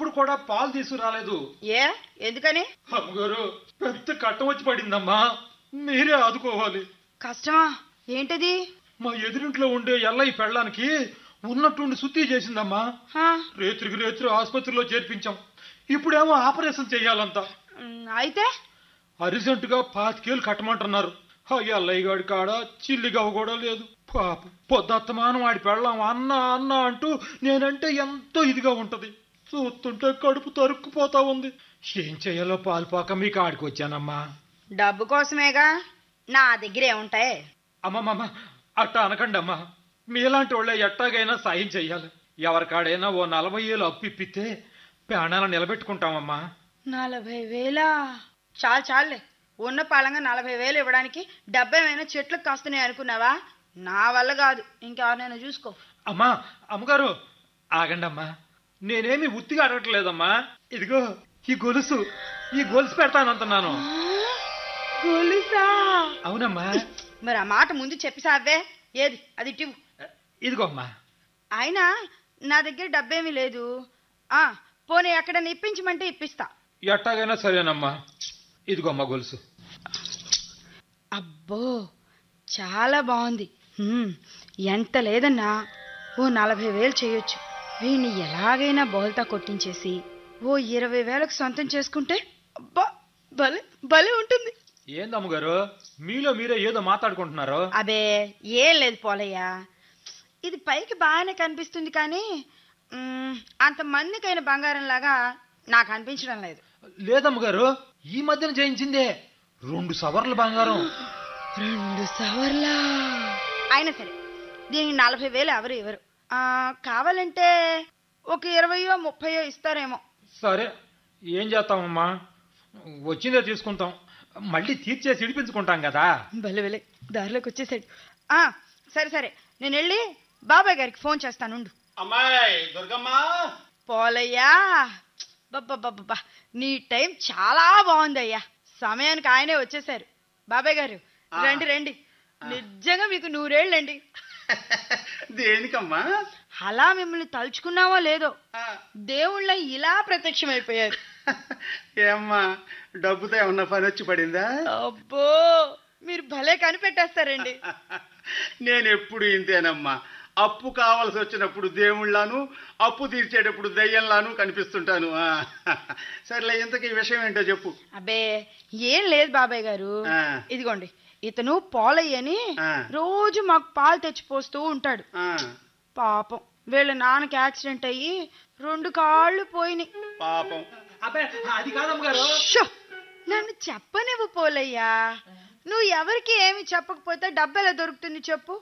ఎవరు కూడా పాలు తీసుకురాలేదు ఏ ఎందుకని అమ్మగారు పెద్ద కట్టం వచ్చి పడిందమ్మా మీరే ఆదుకోవాలి కష్టమా ఏంటది మా ఎదురింట్లో ఉండే ఎల్లయ్య పెళ్ళానికి ఉన్నట్టుండి శుద్ధి చేసిందమ్మా హా, రేత్రికి రేత్రి ఆసుపత్రిలో చేర్పించాం ఇప్పుడేమో ఆపరేషన్ చెయ్యాలంట ఉమ్, అయితే అర్జెంట్ గా పాతికేలు కట్టమంటున్నారు ఆ ఎల్లయ్య గాడి కాడ చిల్లిగవ్వ కూడా లేదు పాప పొద్దత్తమానం వాడి పెళ్ళాం అన్న అన్న అంటూ నేనంటే ఎంతో ఇదిగా ఉంటది చూస్తుంటే కడుపు తరుక్కుపోతా ఉంది ఏం చెయ్యాలో పాల్పోక మీకు ఆడికి వచ్చానమ్మా డబ్బు కోసమేగా నా దగ్గర ఏముంటాయి అమ్మమ్మమ్మ అట్ట అనకండి అమ్మా మీలాంటి వాళ్ళే ఎట్టాగైనా సాయం చెయ్యాలి ఎవరికాడైనా ఓ నలభై ఏళ్ళు అప్పు ఇప్పితే ప్రాణాలను నిలబెట్టుకుంటామమ్మా నలభై వేలా చాలు చాలులే ఉన్న పాలంగా నలభై వేలు ఇవ్వడానికి డెబ్బైమైనా చెట్లకు కాస్తున్నాయి అనుకున్నావా నా వల్ల కాదు ఇంకెవరినైనా చూసుకో అమ్మా అమ్మగారు ఆగండి అమ్మా నేనేమి ఉత్తిగా అడగట్లేదమ్మా ఇదిగో ఈ గొలుసు ఈ గొలుసు పెడతానంటున్నాను గొలుసా అవునమ్మా మరి ఆ మాట ముందు చెప్పి సావే ఏది అది ఇటు ఇదిగో అమ్మా అయినా నా దగ్గర డబ్బేమీ లేదు ఆ పోనీ ఎక్కడ ఇప్పించమంటే ఇప్పిస్తా ఎట్టాగైనా సరేనమ్మా ఇదిగో అమ్మా గొలుసు అబ్బో చాలా బాగుంది హ్మ్, ఎంత లేదన్నా ఓ నలభై వేలు చేయొచ్చు వీడిని ఎలాగైనా బోల్తా కొట్టించేసి ఓ ఇరవై వేలకు సొంతం చేసుకుంటే అబ్బా భలే భలే ఉంటుంది ఏంది అమ్మగారు మీలో మీరే ఏదో మాట్లాడుకుంటున్నారు అబే ఏం లేదు పోలయ్యా ఇది పైకి బాగానే కనిపిస్తుంది కానీ మ్, అంత మందికైన బంగారం లాగా నాకు అనిపించడం లేదు లేదమ్మగారు ఈ మధ్యన చేయించిందే రెండు సవర్ల బంగారం రెండు సవర్లా అయినా సరే దీనికి నలభై వేలు ఎవరు ఇవ్వరు ఆ, కావాలంటే ఒక ఇరవయో ముప్పయో ఇస్తారేమో సరే ఏం చేస్తామమ్మా వచ్చిందే తీసుకుంటాం మళ్ళీ తీర్చేసి ఇడిపించుకుంటాం కదా భలే భలే దారిలోకి వచ్చేసాడు ఆ, సరే సరే నేను వెళ్ళి బాబాయ్ గారికి ఫోన్ చేస్తాను ఉండు. అమ్మాయి దుర్గమ్మ పోలయ్యా బాబా నీ టైం చాలా బాగుందయ్యా సమయానికి ఆయనే వచ్చేసారు బాబాయ్ గారు ఆ. రండి రండి నిజంగా మీకు నూరేళ్ళండి దేనికమ్మా అలా మిమ్మల్ని తలుచుకున్నావో లేదో ఆ, దేవుళ్ళ ఇలా ప్రత్యక్షమైపోయారు ఏమ్మా డబ్బుతో ఏమన్నా పని వచ్చి పడిందా అబ్బో మీరు భలే కనిపెట్టేస్తారండి నేను ఎప్పుడు ఇంతేనమ్మా అప్పు కావాల్సి వచ్చినప్పుడు దేవుళ్ళాను అప్పు తీర్చేటప్పుడు దయ్యంలాను కనిపిస్తుంటాను ఆ, సర్లే ఇంతకీ ఈ విషయం ఏంటో చెప్పు అబ్బే ఏం లేదు బాబాయ్ గారు ఆ. ఇదిగోండి ఇతను పోలయ్యని ఆ. రోజు మాకు పాలు తెచ్చి పోస్తూ ఉంటాడు ఆ, పాపం వీళ్ళ నాన్నకి యాక్సిడెంట్ అయ్యి రెండు కాళ్ళు పోయినాయి పాపం అబ్బే అది కాదమ్మగారు షో! నన్ను చెప్పనివ్వు పోలయ్యా నువ్వు ఎవరికి ఏమి చెప్పకపోతే డబ్బు ఎలా దొరుకుతుంది చెప్పు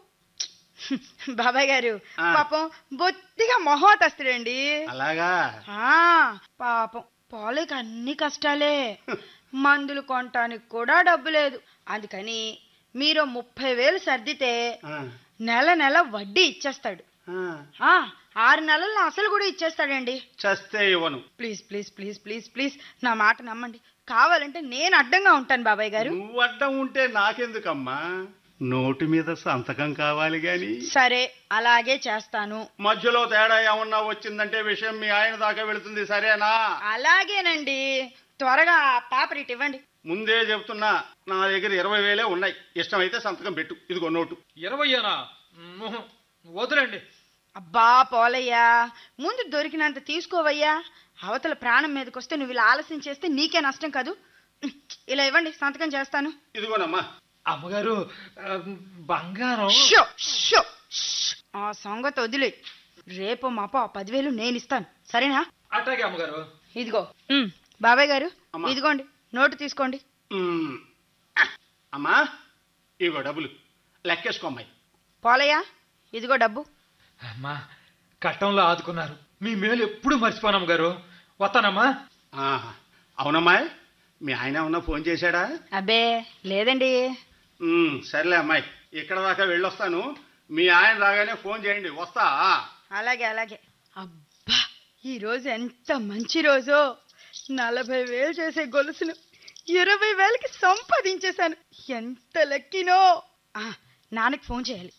బాబాయ్ గారు ఆ. పాపం బొత్తిగా మొహోతస్తుడండి అలాగా ఆ పాపం పోలేకి అన్ని కష్టాలే మందులు కొనటానికి కూడా డబ్బు లేదు అందుకని మీరు ముప్పై వేలు సర్దితే ఆ, నెల నెల వడ్డీ ఇచ్చేస్తాడు ఆ, ఆ ఆరు నెలల్లో అసలు కూడా ఇచ్చేస్తాడండి చస్తే ఇవ్వను please please please please please నా మాట నమ్మండి కావాలంటే నేను అడ్డంగా ఉంటాను బాబాయ్ గారు నువ్వు అడ్డం ఉంటే నాకెందుకమ్మా నోటి మీద సంతకం కావాలి గాని సరే అలాగే చేస్తాను మధ్యలో తేడా ఏమన్నా వచ్చిందంటే విషయం మీ ఆయన దాకా వెళుతుంది సరేనా అలాగేనండి త్వరగా ఆ పేపర్ ఇటు ఇవ్వండి ముందే చెప్తున్నా నా దగ్గర ఇరవై వేలే ఉన్నాయి ఇష్టమైతే సంతకం పెట్టు ఇదిగో నోటు ఇరవయ్యేనా మ్మ్. వదిలేండి అబ్బా పోలయ్యా ముందు దొరికినంత తీసుకోవయ్యా అవతల ప్రాణం మీదకి వస్తే నువ్వు ఇలా ఆలస్యం చేస్తే నీకే నష్టం కాదు ఉహ్, ఇలా ఇవ్వండి సంతకం చేస్తాను ఇదిగోనమ్మా అమ్మగారు ఆ, బంగారం షో షో ష్. ఆ సంగతి వదిలే రేపు మాపో ఆ పదివేలు నేను ఇస్తాను సరేనా అట్టాగే అమ్మగారు ఇదిగో ఉమ్, బాబాయ్ గారు అమ్మా. ఇదిగోండి నోటు తీసుకోండి మ్మ్. ఆ, అమ్మా ఇగో డబ్బులు లెక్కేసుకోమ్మాయి పోలయ్యా ఇదిగో డబ్బు అమ్మా కట్టంలో ఆదుకున్నారు మీ మేలు ఎప్పుడు మర్చిపోను అమ్మగారు వస్తానమ్మా ఆహా. అవునమ్మాయి మీ ఆయన ఏమన్నా ఫోన్ చేశాడా అబ్బే లేదండి మ్మ్, సర్లే అమ్మాయి ఇక్కడ దాకా వెళ్ళొస్తాను మీ ఆయన రాగానే ఫోన్ చేయండి వస్తా అలాగే అలాగే అబ్బా ఈ రోజు ఎంత మంచి రోజో నలభై వేలు చేసే గొలుసును ఇరవై వేలకి సంపాదించేశాను ఎంత లక్కీనో ఆ, నాన్నకి ఫోన్ చేయాలి